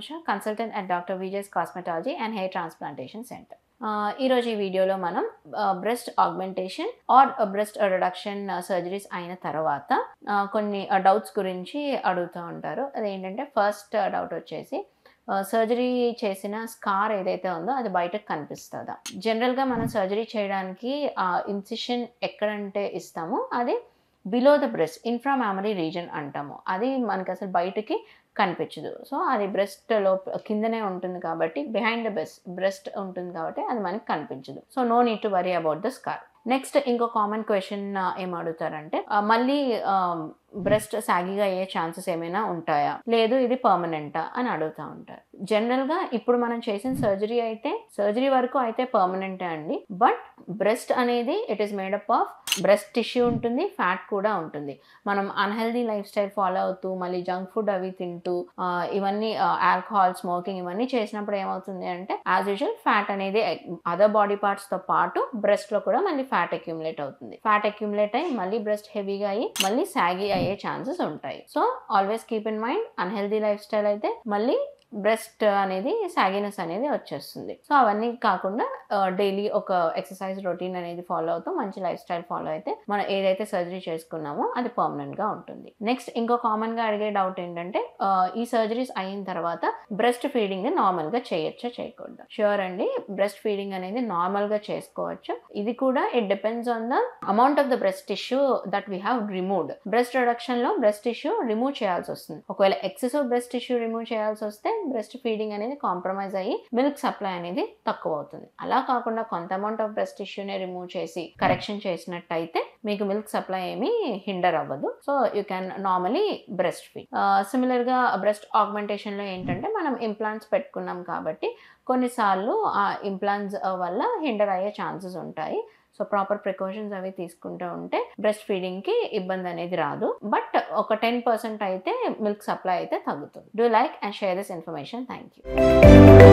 వంశ consultant at doctor Vijaya's cosmetology and hair transplantation centre ఈరోజు ఈ వీడియోలో మనం breast augmentation or breast reduction surgeries అయిన తర్వాత ఆ, కొన్ని డౌట్స్ గురించి అడుగుతూ ఉంటారు అదేంటంటే ఫస్ట్ డౌట్ వచ్చేసి సర్జరీ చేసిన స్కార్ ఏదైతే ఉందో అది బయటకు కనిపిస్తుందా జనరల్గా మనం సర్జరీ చేయడానికి ఆ ఇన్సిషన్ ఎక్కడంటే ఇస్తామో అది below the breast inframammary region అంటాము అది మనకి అసలు బయటకి కనిపించదు సో అది బ్రెస్ట్ లో కిందనే ఉంటుంది కాబట్టి బిహైండ్ ద బ్రెస్ట్ బ్రెస్ట్ ఉంటుంది కాబట్టి అది మనకి కనిపించదు so no need to worry about the scar next ఇంకో కామన్ క్వశ్చన్ ఏం అడుగుతారంటే ఆ, మళ్ళీ బ్రెస్ట్ సాగిగా అయ్యే ఛాన్సెస్ ఏమైనా ఉంటాయా లేదు ఇది పర్మనెంటా అని అడుగుతూ ఉంటారు జనరల్గా ఇప్పుడు మనం చేసిన సర్జరీ అయితే సర్జరీ వరకు అయితే పర్మనెంటే అండి బట్ బ్రెస్ట్ అనేది it is made up of breast tissue ఉంటుంది ఫ్యాట్ కూడా ఉంటుంది మనం అన్హెల్దీ లైఫ్ స్టైల్ ఫాలో అవుతూ మళ్ళీ జంక్ ఫుడ్ అవి తింటూ ఆ, ఇవన్నీ ఆల్కహాల్ స్మోకింగ్ ఇవన్నీ చేసినప్పుడు ఏమవుతుంది అంటే యాజ్ యూజువల్ ఫ్యాట్ అనేది అదర్ బాడీ పార్ట్స్ తో పాటు బ్రెస్ట్ లో కూడా మళ్ళీ ఫ్యాట్ అక్యుములేట్ అవుతుంది ఫ్యాట్ అక్యుములేట్ అయ్యి మళ్ళీ బ్రెస్ట్ హెవీగా అయ్యి మళ్ళీ సాగి అయ్యే ఛాన్సెస్ ఉంటాయి so always keep in mind unhealthy lifestyle అయితే మళ్ళీ బ్రెస్ట్ అనేది సాగినెస్ అనేది వచ్చేస్తుంది సో అవన్నీ కాకుండా డైలీ ఒక ఎక్సర్సైజ్ రొటీన్ అనేది ఫాలో అవుతూ మంచి లైఫ్ స్టైల్ ఫాలో అయితే మనం ఏదైతే సర్జరీ చేసుకున్నామో అది పర్మనెంట్ గా ఉంటుంది నెక్స్ట్ ఇంకో కామన్ గా అడిగే డౌట్ ఏంటంటే ఆ, ఈ సర్జరీస్ అయిన తర్వాత బ్రెస్ట్ ఫీడింగ్ నార్మల్ గా చేయొచ్చా చేయకూడదు షూర్ అండి బ్రెస్ట్ ఫీడింగ్ అనేది నార్మల్ గా చేసుకోవచ్చు ఇది కూడా it depends on the amount of the breast tissue that we have removed breast reduction లో బ్రెస్ట్ టిష్యూ రిమూవ్ చేయాల్సి వస్తుంది ఒకవేళ ఎక్సెసివ్ బ్రెస్ట్ టిష్యూ రిమూవ్ చేయాల్సి వస్తే బ్రెస్ట్ ఫీడింగ్ అనేది కాంప్రమైజ్ అయ్యి మిల్క్ సప్లై అనేది తక్కువ అవుతుంది అలా కాకుండా కొంత అమౌంట్ ఆఫ్ బ్రెస్ట్ టిష్యూనే రిమూవ్ చేసి కరెక్షన్ చేసినట్టయితే మీకు మిల్క్ సప్లై ఏమీ హిండర్ అవ్వదు so you can normally breastfeed similar గా బ్రెస్ట్ ఆగ్మెంటేషన్ లో ఏంటంటే మనం ఇంప్లాంట్స్ పెట్టుకున్నాం కాబట్టి కొన్నిసార్లు ఆ ఇంప్లాంట్స్ వల్ల హిండర్ అయ్యే ఛాన్సెస్ ఉంటాయి సో ప్రాపర్ ప్రికాషన్స్ అవి తీసుకుంటూ ఉంటే బ్రెస్ట్ ఫీడింగ్ కి ఇబ్బంది అనేది రాదు బట్ ఒక టెన్ పర్సెంట్ అయితే మిల్క్ సప్లై అయితే తగ్గుతుంది do like and share this information thank you